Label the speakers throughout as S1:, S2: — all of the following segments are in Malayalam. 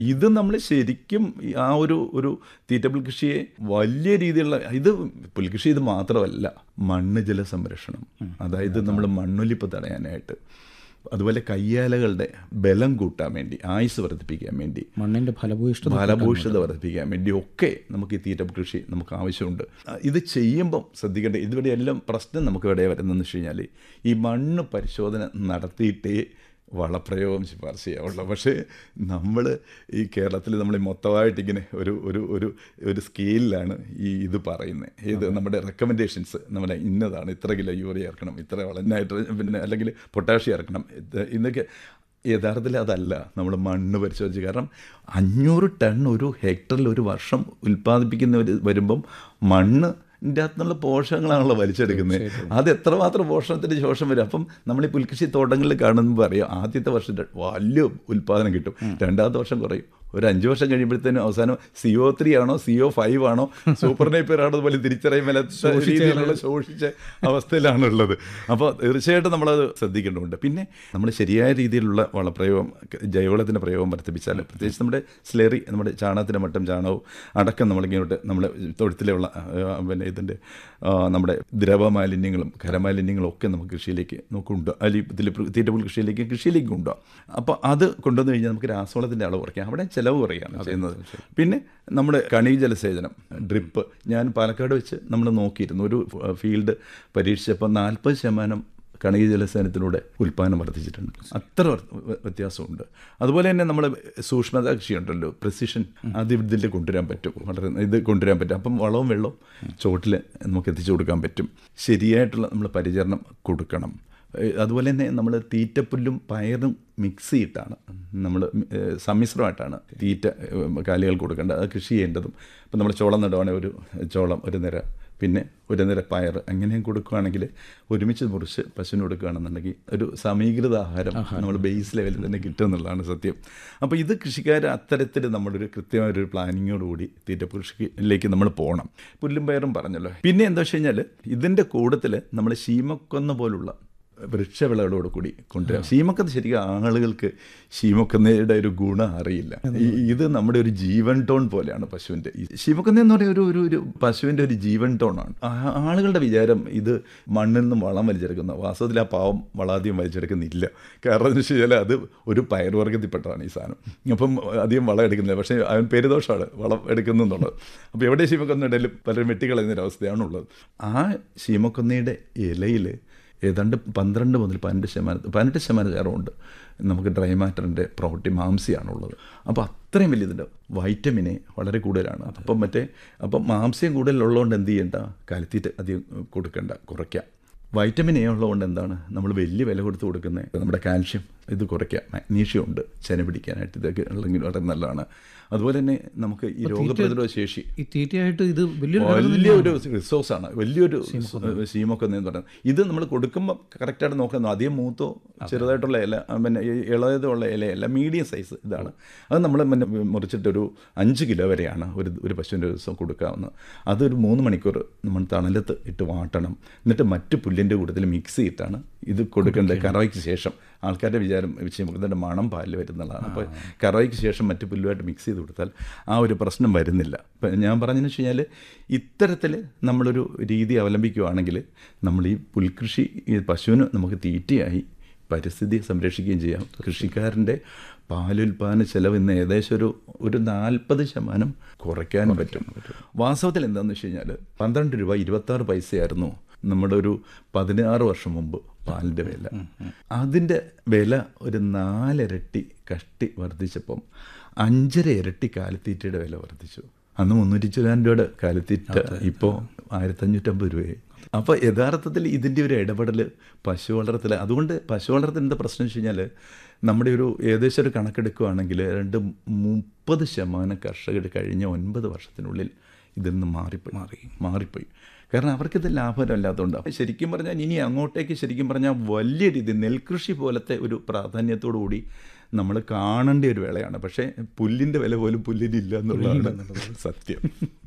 S1: ഇത് നമ്മൾ ശരിക്കും ആ ഒരു ഒരു തീറ്റ പുൽകൃഷിയെ വലിയ രീതിയിലുള്ള ഇത് പുൽകൃഷി ഇത് മാത്രമല്ല മണ്ണ് ജല സംരക്ഷണം അതായത് നമ്മൾ മണ്ണൊലിപ്പ് തടയാനായിട്ട് അതുപോലെ കയ്യാലകളുടെ ബലം കൂട്ടാൻ വേണ്ടി ആയുസ് വർദ്ധിപ്പിക്കാൻ വേണ്ടി
S2: മണ്ണിന്റെ ഫലഭൂയിഷ്ഠത
S1: ഫലഭൂഷിത വർദ്ധിപ്പിക്കാൻ വേണ്ടി ഒക്കെ നമുക്ക് ഈ തീറ്റ കൃഷി നമുക്ക് ആവശ്യമുണ്ട് ആ, ഇത് ചെയ്യുമ്പം ശ്രദ്ധിക്കേണ്ട ഇതിവിടെ എല്ലാം പ്രശ്നം നമുക്ക് ഇവിടെ വരുന്നതെന്ന് വെച്ച് കഴിഞ്ഞാൽ ഈ മണ്ണ് പരിശോധന നടത്തിയിട്ടേ വളപ്രയോഗം ശുപാർശ ചെയ്യാവുള്ളൂ പക്ഷേ നമ്മൾ ഈ കേരളത്തിൽ നമ്മൾ മൊത്തമായിട്ട് ഇങ്ങനെ ഒരു ഒരു ഒരു ഒരു സ്കെയിലാണ് ഈ ഇത് പറയുന്നത് ഇത് നമ്മുടെ റെക്കമെൻഡേഷൻസ് നമ്മുടെ ഇന്നതാണ് ഇത്ര കിലോ യൂറിയ ഇറക്കണം ഇത്ര വളം നൈട്രജൻ പിന്നെ അല്ലെങ്കിൽ പൊട്ടാഷ്യം ഇറക്കണം ഇത് ഇന്നൊക്കെ യഥാർത്ഥത്തിൽ അതല്ല നമ്മൾ മണ്ണ് പരിശോധിച്ച് കാരണം അഞ്ഞൂറ് ടൺ ഒരു ഹെക്ടറിൽ ഒരു വർഷം ഉൽപ്പാദിപ്പിക്കുന്ന ഒരു വരുമ്പം മണ്ണ് ൻ്റെ അകത്തുനിന്നുള്ള പോഷകങ്ങളാണല്ലോ വലിച്ചെടുക്കുന്നത് അത് എത്രമാത്രം പോഷണത്തിൻ്റെ ശോഷം വരും അപ്പം നമ്മൾ ഈ പുൽകൃഷി തോട്ടങ്ങളിൽ കാണുമ്പോൾ അറിയാം ആദ്യത്തെ വർഷം ര- വലിയ ഉൽപ്പാദനം കിട്ടും രണ്ടാമത്തെ വർഷം കുറയും ഒരു അഞ്ച് വർഷം കഴിയുമ്പോഴത്തേനും അവസാനം സി ഒ ത്രീ ആണോ സി ഒ ഫൈവ് ആണോ സൂപ്പർ നൈപ്പർ ആണോ അതുപോലെ തിരിച്ചറിയാൻ മേലാത്ത രീതിയിലുള്ള ശോഷിച്ച അവസ്ഥയിലാണുള്ളത് അപ്പോൾ തീർച്ചയായിട്ടും നമ്മളത് ശ്രദ്ധിക്കേണ്ടതുണ്ട് പിന്നെ നമ്മൾ ശരിയായ രീതിയിലുള്ള വളപ്രയോഗം ജൈവവളത്തിൻ്റെ പ്രയോഗം വർദ്ധിപ്പിച്ചാൽ പ്രത്യേകിച്ച് നമ്മുടെ സ്ലെറി നമ്മുടെ ചാണകത്തിൻ്റെ മട്ടം ചാണകവും അടക്കം നമ്മളിങ്ങോട്ട് നമ്മുടെ തൊഴുത്തിലുള്ള ആ, പിന്നെ ഇതിൻ്റെ ആ, നമ്മുടെ ദ്രവമാലിന്യങ്ങളും ഖരമാലിന്യങ്ങളും ഒക്കെ നമുക്ക് കൃഷിയിലേക്ക് നമുക്ക് ഉണ്ട് അല്ലെങ്കിൽ ഇതിൽ തീറ്റപ്പുൽ കൃഷിയിലേക്ക് കൃഷിയിലേക്ക് കൊണ്ടുപോകാം അപ്പോൾ അത് കൊണ്ടുവന്നു കഴിഞ്ഞാൽ നമുക്ക് രാസവളത്തിൻ്റെ അളവ് കുറയ്ക്കാം അവിടെ ചിലവ് കുറയാണ് ചെയ്യുന്നത് പിന്നെ നമ്മുടെ കണി ജലസേചനം ഡ്രിപ്പ് ഞാൻ പാലക്കാട് വെച്ച് നമ്മൾ നോക്കിയിരുന്നു ഒരു ഫീൽഡ് പരീക്ഷിച്ചപ്പോൾ നാൽപ്പത് ശതമാനം കണിക ജലസേനത്തിലൂടെ ഉൽപ്പാദനം വർദ്ധിച്ചിട്ടുണ്ട് അത്ര വർ- വ്യത്യാസമുണ്ട് അതുപോലെ തന്നെ നമ്മൾ സൂക്ഷ്മത കൃഷി ഉണ്ടല്ലോ പ്രിസിഷൻ അത് ഇതിൽ കൊണ്ടുവരാൻ പറ്റും വളരെ ഇത് കൊണ്ടുവരാൻ പറ്റും അപ്പം വളവും വെള്ളവും ചോട്ടിൽ നമുക്ക് എത്തിച്ചു കൊടുക്കാൻ പറ്റും ശരിയായിട്ടുള്ള നമ്മൾ പരിചരണം കൊടുക്കണം ഏഹ് അതുപോലെ തന്നെ നമ്മൾ തീറ്റപ്പുല്ലും പയറും മിക്സ് ചെയ്തിട്ടാണ് നമ്മൾ ഏഹ് സമ്മിശ്രമായിട്ടാണ് തീറ്റ ഏഹ് കാലികൾ കൊടുക്കേണ്ടത് അത് കൃഷി ചെയ്യേണ്ടതും ഇപ്പം നമ്മൾ ചോളം നടുവാണെങ്കിൽ ഒരു ചോളം ഒരു നിര പിന്നെ ഒരു നിര പയർ അങ്ങനെയും കൊടുക്കുകയാണെങ്കിൽ ഒരുമിച്ച് മുറിച്ച് പശുവിന് കൊടുക്കുകയാണെന്നുണ്ടെങ്കിൽ ഒരു സമീകൃത ആഹാരം നമ്മൾ ബേസ് ലെവലിൽ തന്നെ കിട്ടും എന്നുള്ളതാണ് സത്യം അപ്പോൾ ഇത് കൃഷിക്കാർ അത്തരത്തിൽ നമ്മളൊരു കൃത്യമായ ഒരു പ്ലാനിങ്ങോടുകൂടി തീറ്റ കൃഷിയിലേക്ക് നമ്മൾ പോകണം പുല്ലും പയറും പറഞ്ഞല്ലോ പിന്നെ എന്താ വെച്ച് കഴിഞ്ഞാൽ ഇതിൻ്റെ കൂട്ടത്തിൽ നമ്മൾ ശീമക്കൊന്ന പോലുള്ള വൃക്ഷവിളകളോട് കൂടി കൊണ്ടുവരാം ശീമക്കത്ത് ശരിക്കും ആളുകൾക്ക് ശീമക്കൊന്നയുടെ ഒരു ഗുണം അറിയില്ല ഈ- ഇത് നമ്മുടെ ഒരു ജീവൻ ടോൺ പോലെയാണ് പശുവിൻ്റെ ഈ ശീമക്കൊന്ന എന്ന് പറയുന്ന ഒരു ഒരു ഒരു പശുവിൻ്റെ ഒരു ജീവൻ ടോണാണ് ആ- ആളുകളുടെ വിചാരം ഇത് മണ്ണിൽ നിന്നും വളം വലിച്ചെടുക്കുന്ന വാസ്തവത്തിൽ ആ പാവം വളാധികം വലിച്ചെടുക്കുന്നില്ല കാരണം എന്ന് വെച്ച് കഴിഞ്ഞാൽ അത് ഒരു പയർവർഗത്തിൽപ്പെട്ടതാണ് ഈ സാധനം അപ്പം അധികം വളം എടുക്കുന്നില്ല പക്ഷേ അവൻ പെരുദോഷമാണ് വളം എടുക്കുന്നു എന്നുള്ളത് അപ്പോൾ എവിടെ ശീമക്കൊന്ന ഇടയിലും പലരും വെട്ടിക്കളയുന്നൊരവസ്ഥയാണുള്ളത് ആ ശീമക്കൊന്നയുടെ ഇലയിൽ ഏതാണ്ട് പന്ത്രണ്ട് മുതൽ പതിനെട്ട് ശതമാനം പതിനെട്ട് ശതമാനം ചേർവുണ്ട് നമുക്ക് ഡ്രൈ മാറ്ററിൻ്റെ പ്രോട്ടീൻ മാംസ്യമാണുള്ളത് അപ്പോൾ അത്രയും വലിയ ഇതുണ്ട് വൈറ്റമിനെ വളരെ കൂടുതലാണ് അപ്പം മറ്റേ അപ്പം മാംസ്യം കൂടുതലുള്ളതുകൊണ്ട് എന്ത് ചെയ്യണ്ട കാലിത്തീറ്റ അധികം കൊടുക്കണ്ട കുറയ്ക്കാം വൈറ്റമിൻ എ ഉള്ളതുകൊണ്ട് എന്താണ് നമ്മൾ വലിയ വില കൊടുത്ത് കൊടുക്കുന്നത് നമ്മുടെ കാൽഷ്യം ഇത് കുറയ്ക്കാം മാഗ്നീഷ്യം ഉണ്ട് ചെന പിടിക്കാനായിട്ട് ഇതൊക്കെ ഉള്ളെങ്കിൽ വളരെ നല്ലതാണ് അതുപോലെ തന്നെ നമുക്ക് ഈ രോഗപ്രതിരോധ ശേഷി
S2: ഈ തീറ്റയായിട്ട് ഇത് വലിയൊരു ഘടകം
S1: വലിയൊരു റിസോഴ്സാണ് വലിയൊരു സീമൊക്കെ എന്ന് പറയുന്നത് ഇത് നമ്മൾ കൊടുക്കുമ്പോൾ കറക്റ്റായിട്ട് നോക്കണം അധികം മൂത്തോ ചെറുതായിട്ടുള്ള ഇല ആ, പിന്നെ ഈ ഇളയതുള്ള ഇലയല്ല മീഡിയം സൈസ് ഇതാണ് അത് നമ്മൾ പിന്നെ മുറിച്ചിട്ടൊരു അഞ്ച് കിലോ വരെയാണ് ഒരു ഒരു പശുവിൻ്റെ ഒരു ദിവസം കൊടുക്കാവുന്നത് അതൊരു മൂന്ന് മണിക്കൂർ നമ്മൾ തണലത്ത് ഇട്ട് വാട്ടണം എന്നിട്ട് മറ്റ് പുല്ലിൻ്റെ കൂട്ടത്തിൽ മിക്സ് ചെയ്തിട്ടാണ് ഇത് കൊടുക്കേണ്ടത് കറവയ്ക്ക് ശേഷം ആൾക്കാരുടെ വിചാരം ഇതിൻ്റെ മണം പാലിൽ വരുന്നുള്ളതാണ് അപ്പോൾ കറവയ്ക്ക് ശേഷം മറ്റ് പുല്ലുമായിട്ട് മിക്സ് ചെയ്ത് കൊടുത്താൽ ആ ഒരു പ്രശ്നം വരുന്നില്ല ഇപ്പം ഞാൻ പറഞ്ഞതെന്ന് വെച്ച് കഴിഞ്ഞാൽ ഇത്തരത്തിൽ നമ്മളൊരു രീതി അവലംബിക്കുകയാണെങ്കിൽ നമ്മൾ ഈ പുൽകൃഷി ഈ പശുവിന് നമുക്ക് തീറ്റയായി പരിസ്ഥിതി സംരക്ഷിക്കുകയും ചെയ്യാം കൃഷിക്കാരൻ്റെ പാലുൽപാദന ചെലവ് ഇന്ന് ഏകദേശം ഒരു ഒരു നാൽപ്പത് ശതമാനം കുറയ്ക്കാനും പറ്റും വാസ്തവത്തിൽ എന്താണെന്ന് വെച്ച് കഴിഞ്ഞാൽ പന്ത്രണ്ട് രൂപ ഇരുപത്താറ് പൈസയായിരുന്നു നമ്മുടെ ഒരു പതിനാറ് വർഷം മുമ്പ് പാലിൻ്റെ വില അതിൻ്റെ വില ഒരു നാലിരട്ടി കഷ്ടി വർദ്ധിച്ചപ്പം അഞ്ചര ഇരട്ടി കാലിത്തീറ്റയുടെ വില വർദ്ധിച്ചു അന്ന് മുന്നൂറ്റി ചില്ലാൻ രൂപയുടെ കാലിത്തീറ്റ ഇപ്പോൾ ആയിരത്തഞ്ഞൂറ്റമ്പത് രൂപയായി അപ്പോൾ യഥാർത്ഥത്തിൽ ഇതിൻ്റെ ഒരു ഇടപെടൽ പശു വളർത്തൽ അതുകൊണ്ട് പശു വളർത്തൽ എന്താ പ്രശ്നം വെച്ച് കഴിഞ്ഞാൽ നമ്മുടെ ഒരു ഏകദേശം ഒരു കണക്കെടുക്കുകയാണെങ്കിൽ രണ്ട് മുപ്പത് ശതമാനം കർഷകർ കഴിഞ്ഞ ഒൻപത് വർഷത്തിനുള്ളിൽ ഇതിൽ നിന്ന് മാറിപ്പോയി മാറി മാറിപ്പോയി കാരണം അവർക്കിത് ലാഭമല്ലാത്തതുകൊണ്ട് അപ്പോൾ ശരിക്കും പറഞ്ഞാൽ ഇനി അങ്ങോട്ടേക്ക് ശരിക്കും പറഞ്ഞാൽ വലിയ രീതി നെൽകൃഷി പോലത്തെ ഒരു പ്രാധാന്യത്തോടു കൂടി നമ്മൾ കാണേണ്ട ഒരു വേളയാണ് പക്ഷേ പുല്ലിൻ്റെ വില പോലും പുല്ലിനില്ല എന്നുള്ളതാണ് സത്യം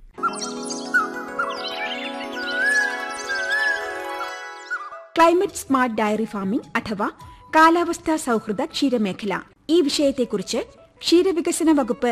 S3: ക്ലൈമറ്റ് സ്മാർട്ട് ഡയറി ഫാമിംഗ് അഥവാ കാലാവസ്ഥാ സൗഹൃദ ക്ഷീരമേഖല ഈ വിഷയത്തെക്കുറിച്ച് ക്ഷീരവികസന വകുപ്പ്